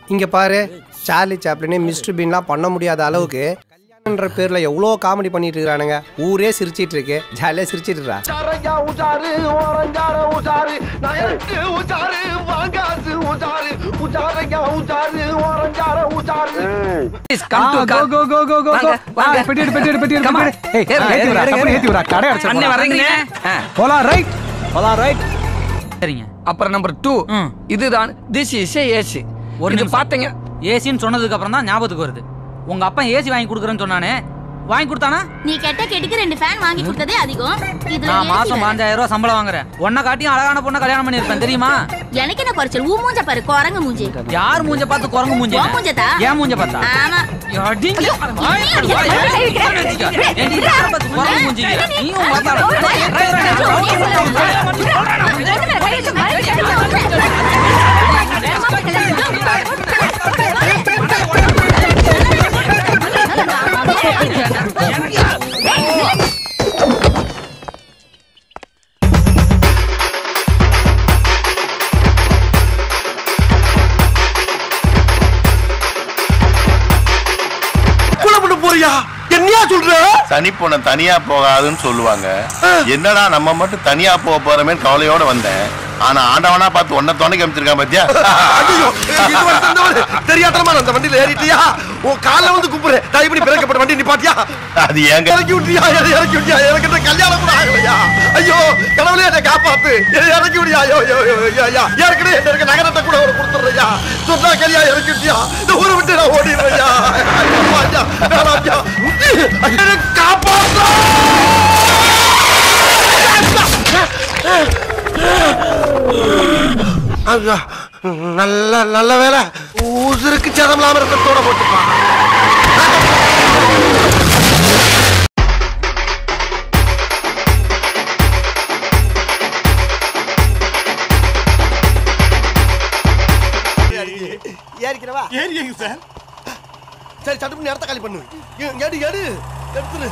இங்க பாரு Charlie சாப்ளினே mister பீன்லாம் பண்ண முடியாத அளவுக்கு கல்யாணன்ற பேர்ல எவ்வளோ காமெடி பண்ணிட்டு இருக்கானுங்க ஊரே சிரிச்சிட்டு இருக்கு ஜாலியா சிரிச்சிட்டு இருக்கா சரையா உஜாரு ஓரஞ்சார உஜாரு நயருக்கு உஜாரு வாங்காசு உஜாரு உஜாரையா உஜாரு ஓரஞ்சார உஜாரு கம் டு கோ கோ கோ கோ கோ வாங்க, வாங்க. பெட்டி எடு பெட்டி எடு பெட்டி எடு Come on. பெட்டி எடு. ஏய் ஏறுங்க, ஏத்தி விடா ஏறுங்க, கப்பல் ஏறுங்க. ஏத்தி விடா கடை அடிச்சு அண்ணே வர்றீங்கண்ணே ஆ, போலாம் ரைட் போலாம் ரைட் சரிங்க அப்புறம் நம்பர் டூ ம். இதுதான் திஸ் இஸ் ஏசி ஒரு இது நிமிஷம். பாத்தீங்க ஏசின்னு சொன்னதுக்கு அப்புறம் தான் ஞாபகத்துக்கு வருது உங்க அப்பா ஏசி வாங்கி கொடுக்குறேன்னு சொன்னானே வாங்கி கொடுத்தானா நீ கெட்ட கேட்டுக்கு ரெண்டு ஃபேன் வாங்கி கொடுத்ததே அதிகம் இதுல நான் AC மாசம் வேற. பாஞ்சாயிரம் ரூபாய் சம்பளம் வாங்குறேன் உன்னை காட்டியும் அழகான பொண்ணை கல்யாணம் பண்ணிருப்பேன் தெரியுமா எனக்கு என்ன குறைச்சல் ஊ மூஞ்ச பாரு குரங்கு மூஞ்சி யார் மூஞ்ச பார்த்து குரங்கு மூஞ்சி உன் மூஞ்சத்தா? ஏன் மூஞ்ச பார்த்தா ஆமா அடிங்க. வாய் கடி, வாய் கடி. ஏண்டி, யாரை பார்த்து குரங்கு மூஞ்சிங்க? நீயும் பார்த்தா குழப்பட்டு போறியா என்னையா சொல்ற சனி பொண்ண தனியா போகாதுன்னு சொல்லுவாங்க என்னடா நம்ம மட்டும் தனியா போக போறோமே கவலையோட வந்தேன் ஆனா ஆண்டவனா பார்த்து ஒன்ன துணைக்கு அமைச்சிருக்கான் பாத்தியா ஐயோ இது வந்து தந்தவரு. தெரியாதனமா நான் அந்த வண்டியில ஏறிட்டியா உன் கால்ல வந்து குப்புறேன் தயவு பண்ணி பிறக்கப்பட்ட வண்டி நிப்பாட்டியா அது ஏங்க இறக்கி விட்டியா என்னை இறக்கி விட்டியா எனக்கு இந்த கல்யாணம் கூட ஆகலையா ஐயோ கடவுளே என்னை காப்பாத்து என்னை இறக்கி விடியா ஐயோ ஐயோ ஐயோ ஐயோ, ஐயா ஏற்கனவே என்ன இருக்க நகரத்தை கூட ஒரு கொடுத்துறையா சொன்னா கலியா இறக்கி விட்டியா இந்த ஊரை விட்டு நான் ஓடிடுறையா ஐயா வேணாம் ஐயா என்னை காப்பாத்து ஐயா நல்ல நல்ல வேலை உசுருக்கு சேதம் இல்லாம இருக்கிறதோட போட்டுப்பான் ஏறிக்கிறவா ஏறிங்க சார் சரி சட்டு பண்ணி இடத்த காலி பண்ணு எ- எடு எடு எடுத்துரு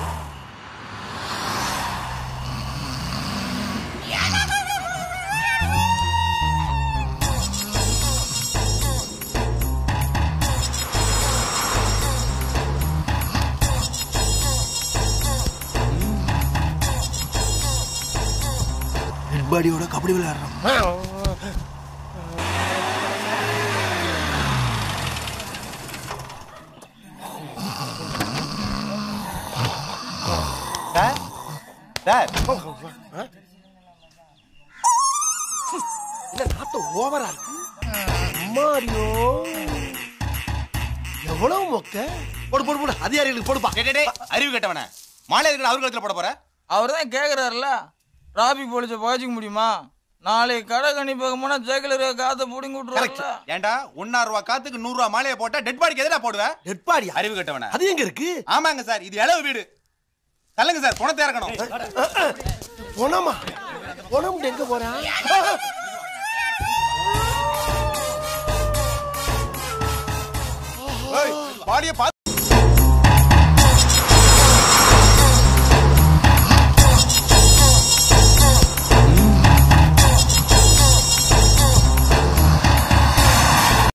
பாடியோட கபடி விளையாடுறோம் இல்ல நாத்தம் ஓவரா இருக்கு அம்மாடியோ எவ்வளவு மொக்க போடு போடு போடு அதிகாரிகளுக்கு போடுப்பா அறிவு கட்டவன மாலை இருக்கிற அவர் கழுத்துல போட போற அவர் தான் கேக்குறாருல டிராபிக் போலீஸை பாய்ச்சிக்க முடியுமா நாளைக்கு கடை கணிப்பாக போனா ஜெயில இருக்க காத்த புடிங்கி விட்டுருவாங்கல்ல ஏன்டா ஒன்னாயிரம் ரூபாய் காத்துக்கு நூறு ரூபாய் மாலையை போட்டா டெட் பாடிக்கு எதிரா போடுவ டெட் பாடியா அறிவு கட்டவன அது எங்க இருக்கு ஆமாங்க சார் இது இளவு வீடு தள்ளுங்க சார் பணத்தை இறக்கணும் போனோமா போனோம் எங்க போறான் பாடியை பார்த்து